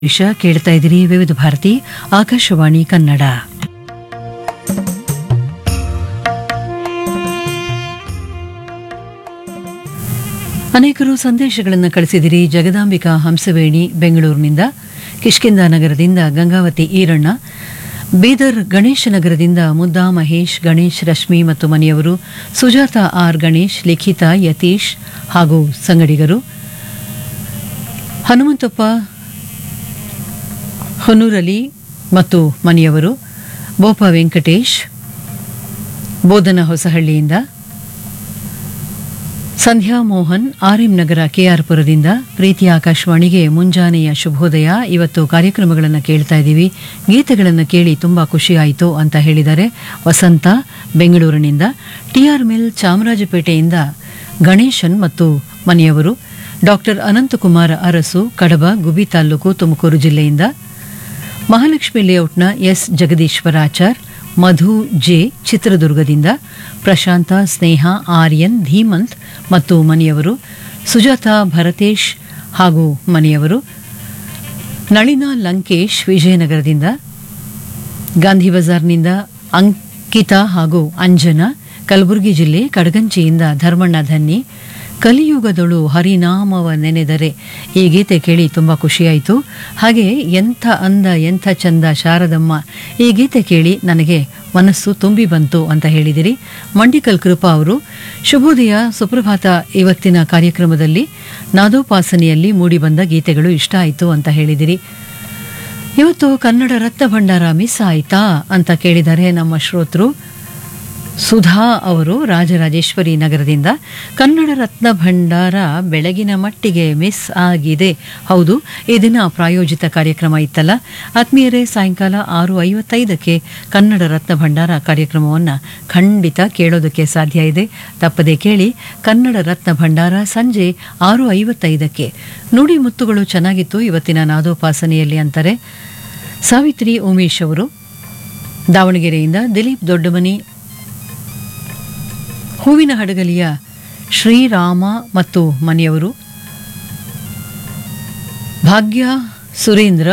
ವಿಷ ಕೇಳ್ತಾ ಇದ್ದೀರಿ ವಿವಿಧ ಭಾರತಿ ಆಕಾಶವಾಣಿ ಕನ್ನಡ ಅನೇಕರು ಸಂದೇಶಗಳನ್ನು ಕಳಿಸಿದಿರಿ ಜಗದಾಂಬಿಕಾ ಹಂಸವೇಣಿ ಬೆಂಗಳೂರಿನಿಂದ ಕಿಷ್ಕಿಂದ ನಗರದಿಂದ ಗಂಗಾವತಿ ಈರಣ್ಣ ಬೀದರ್ ಗಣೇಶ ನಗರದಿಂದ ಮುದ್ದಾ ಮಹೇಶ್ ಗಣೇಶ್ ರಶ್ಮಿ ಮತ್ತು ಮನೆಯವರು ಸುಜಾತ ಆರ್ ಗಣೇಶ್ ಲಿಖಿತ ಯತೀಶ್ ಹಾಗೂ ಸಂಗಡಿಗರು ಹನುಮಂತಪ್ಪ ಹೊನ್ನೂರಲಿ ಮತ್ತು ಮನೆಯವರು ಬೋಪ ವೆಂಕಟೇಶ್ ಬೋಧನ ಹೊಸಹಳ್ಳಿಯಿಂದ ಸಂಧ್ಯಾ ಮೋಹನ್ ಆರ್ಎಂ ನಗರ ಕೆಆರ್ಪುರದಿಂದ ಪ್ರೀತಿ ಆಕಾಶವಾಣಿಗೆ ಮುಂಜಾನೆಯ ಶುಭೋದಯ ಇವತ್ತು ಕಾರ್ಯಕ್ರಮಗಳನ್ನು ಕೇಳ್ತಾ ಇದ್ದೀವಿ ಗೀತೆಗಳನ್ನು ಕೇಳಿ ತುಂಬ ಖುಷಿಯಾಯಿತು ಅಂತ ಹೇಳಿದ್ದಾರೆ ವಸಂತ ಬೆಂಗಳೂರಿನಿಂದ ಟಿಆರ್ ಮಿಲ್ ಚಾಮರಾಜಪೇಟೆಯಿಂದ ಗಣೇಶನ್ ಮತ್ತು ಮನೆಯವರು ಡಾಕ್ಟರ್ ಅನಂತಕುಮಾರ ಅರಸು ಕಡಬ ಗುಬಿ ತಾಲೂಕು ತುಮಕೂರು ಜಿಲ್ಲೆಯಿಂದ ಮಹಾಲಕ್ಷ್ಮಿ ಲೇಔಟ್ನ ಎಸ್ ಜಗದೀಶ್ವರಾಚಾರ್ ಮಧು ಜೆ ಚಿತ್ರದುರ್ಗದಿಂದ ಪ್ರಶಾಂತ ಸ್ನೇಹ ಆರ್ಯನ್ ಧೀಮಂತ್ ಮತ್ತು ಮನೆಯವರು ಸುಜಾತ ಭರತೇಶ್ ಹಾಗೂ ಮನೆಯವರು ನಳಿನ ಲಂಕೇಶ್ ವಿಜಯನಗರದಿಂದ ಗಾಂಧಿ ಬಜಾರ್ನಿಂದ ಅಂಕಿತಾ ಹಾಗೂ ಅಂಜನಾ ಕಲಬುರಗಿ ಜಿಲ್ಲೆ ಕಡಗಂಚಿಯಿಂದ ಧರ್ಮಣ್ಣ ಧನ್ನಿ ಕಲಿಯುಗದಳು ಹರಿನಾಮವ ನೆನೆದರೆ ಈ ಗೀತೆ ಕೇಳಿ ತುಂಬ ಖುಷಿಯಾಯಿತು ಹಾಗೆ ಎಂಥ ಅಂದ ಎಂಥ ಚಂದ ಶಾರದಮ್ಮ ಈ ಗೀತೆ ಕೇಳಿ ನನಗೆ ಮನಸ್ಸು ತುಂಬಿ ಬಂತು ಅಂತ ಹೇಳಿದಿರಿ ಮಂಡಿಕಲ್ ಕೃಪಾ ಅವರು ಶುಭೋದಯ ಸುಪ್ರಭಾತ ಇವತ್ತಿನ ಕಾರ್ಯಕ್ರಮದಲ್ಲಿ ನಾದೋಪಾಸನೆಯಲ್ಲಿ ಮೂಡಿಬಂದ ಗೀತೆಗಳು ಇಷ್ಟ ಆಯಿತು ಅಂತ ಹೇಳಿದಿರಿ ಇವತ್ತು ಕನ್ನಡ ರತ್ನ ಭಂಡಾರ ಮಿಸ್ ಆಯ್ತಾ ಅಂತ ಕೇಳಿದ್ದಾರೆ ನಮ್ಮ ಶ್ರೋತೃ ಸುಧಾ ಅವರು ರಾಜರಾಜೇಶ್ವರಿ ನಗರದಿಂದ ಕನ್ನಡ ರತ್ನ ಭಂಡಾರ ಬೆಳಗಿನ ಮಟ್ಟಿಗೆ ಮಿಸ್ ಆಗಿದೆ ಹೌದು ಈ ದಿನ ಪ್ರಾಯೋಜಿತ ಕಾರ್ಯಕ್ರಮ ಇತ್ತಲ್ಲ ಆತ್ಮೀಯರೇ ಸಾಯಂಕಾಲ ಆರು ಐವತ್ತೈದಕ್ಕೆ ಕನ್ನಡ ರತ್ನ ಭಂಡಾರ ಕಾರ್ಯಕ್ರಮವನ್ನು ಖಂಡಿತ ಕೇಳೋದಕ್ಕೆ ಸಾಧ್ಯ ಇದೆ ತಪ್ಪದೆ ಕೇಳಿ ಕನ್ನಡ ರತ್ನ ಭಂಡಾರ ಸಂಜೆ ಆರು ಐವತ್ತೈದಕ್ಕೆ ನುಡಿ ಮುತ್ತುಗಳು ಚೆನ್ನಾಗಿತ್ತು ಇವತ್ತಿನ ನಾದೋಪಾಸನೆಯಲ್ಲಿ ಅಂತಾರೆ ಸಾವಿತ್ರಿ ಉಮೇಶ್ ಅವರು ದಾವಣಗೆರೆಯಿಂದ ದಿಲೀಪ್ ದೊಡ್ಡಮನಿ ಹೂವಿನ ಹಡಗಲಿಯ ಶ್ರೀರಾಮ ಮತ್ತು ಮನೆಯವರು ಭಾಗ್ಯ ಸುರೇಂದ್ರ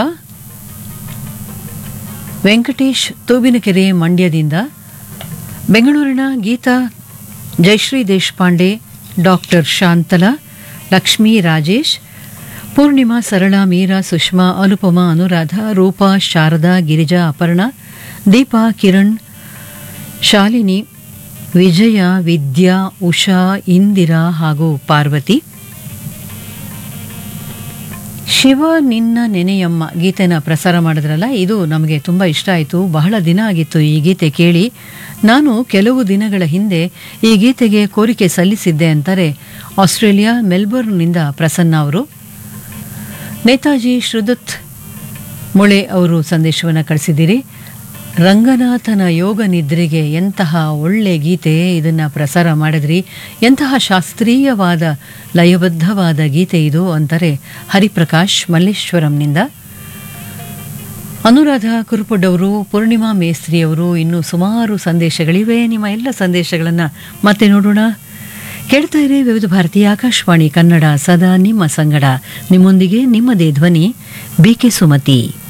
ವೆಂಕಟೇಶ್ ತೂಬಿನಕೆರೆ ಮಂಡ್ಯದಿಂದ ಬೆಂಗಳೂರಿನ ಗೀತಾ ಜಯಶ್ರೀ ದೇಶಪಾಂಡೆ ಡಾಕ್ಟರ್ ಶಾಂತಲಾ ಲಕ್ಷ್ಮೀ ರಾಜೇಶ್ ಪೂರ್ಣಿಮಾ ಸರಳಾ ಮೀರಾ ಸುಷ್ಮಾ ಅನುಪಮಾ ಅನುರಾಧ ರೂಪಾ ಶಾರದಾ ಗಿರಿಜಾ ಅಪರ್ಣ ದೀಪಾ ಕಿರಣ್ ಶಾಲಿನಿ ವಿಜಯ ವಿದ್ಯಾ ಉಷಾ ಇಂದಿರಾ ಹಾಗೂ ಪಾರ್ವತಿ ಶಿವ ನಿನ್ನ ನೆನೆಯಮ್ಮ ಗೀತೆನ ಪ್ರಸಾರ ಮಾಡಿದ್ರಲ್ಲ ಇದು ನಮಗೆ ತುಂಬ ಇಷ್ಟ ಆಯಿತು ಬಹಳ ದಿನ ಆಗಿತ್ತು ಈ ಗೀತೆ ಕೇಳಿ ನಾನು ಕೆಲವು ದಿನಗಳ ಹಿಂದೆ ಈ ಗೀತೆಗೆ ಕೋರಿಕೆ ಸಲ್ಲಿಸಿದ್ದೆ ಅಂತಾರೆ ಆಸ್ಟ್ರೇಲಿಯಾ ಮೆಲ್ಬೋರ್ನ್ನಿಂದ ಪ್ರಸನ್ನ ಅವರು ನೇತಾಜಿ ಶ್ರುದತ್ ಮುಳೆ ಅವರು ಸಂದೇಶವನ್ನು ಕಳಿಸಿದ್ದೀರಿ ರಂಗನಾಥನ ಯೋಗ ನಿದ್ರೆಗೆ ಎಂತಹ ಒಳ್ಳೆ ಗೀತೆ ಇದನ್ನು ಪ್ರಸಾರ ಮಾಡಿದ್ರಿ ಎಂತಹ ಶಾಸ್ತ್ರೀಯವಾದ ಲಯಬದ್ಧವಾದ ಗೀತೆ ಇದು ಅಂತಾರೆ ಹರಿಪ್ರಕಾಶ್ ಮಲ್ಲೇಶ್ವರಂನಿಂದ ಅನುರಾಧ ಕುರುಪುಡವರು ಪೂರ್ಣಿಮಾ ಮೇಸ್ತ್ರಿ ಅವರು ಇನ್ನೂ ಸುಮಾರು ಸಂದೇಶಗಳಿವೆ ನಿಮ್ಮ ಎಲ್ಲ ಸಂದೇಶಗಳನ್ನು ಮತ್ತೆ ನೋಡೋಣ ಕೇಳ್ತಾ ಇರಿ ವಿವಿಧ ಭಾರತೀಯ ಆಕಾಶವಾಣಿ ಕನ್ನಡ ಸದಾ ನಿಮ್ಮ ಸಂಗಡ ನಿಮ್ಮೊಂದಿಗೆ ನಿಮ್ಮದೇ ಧ್ವನಿ ಬಿ ಕೆ ಸುಮತಿ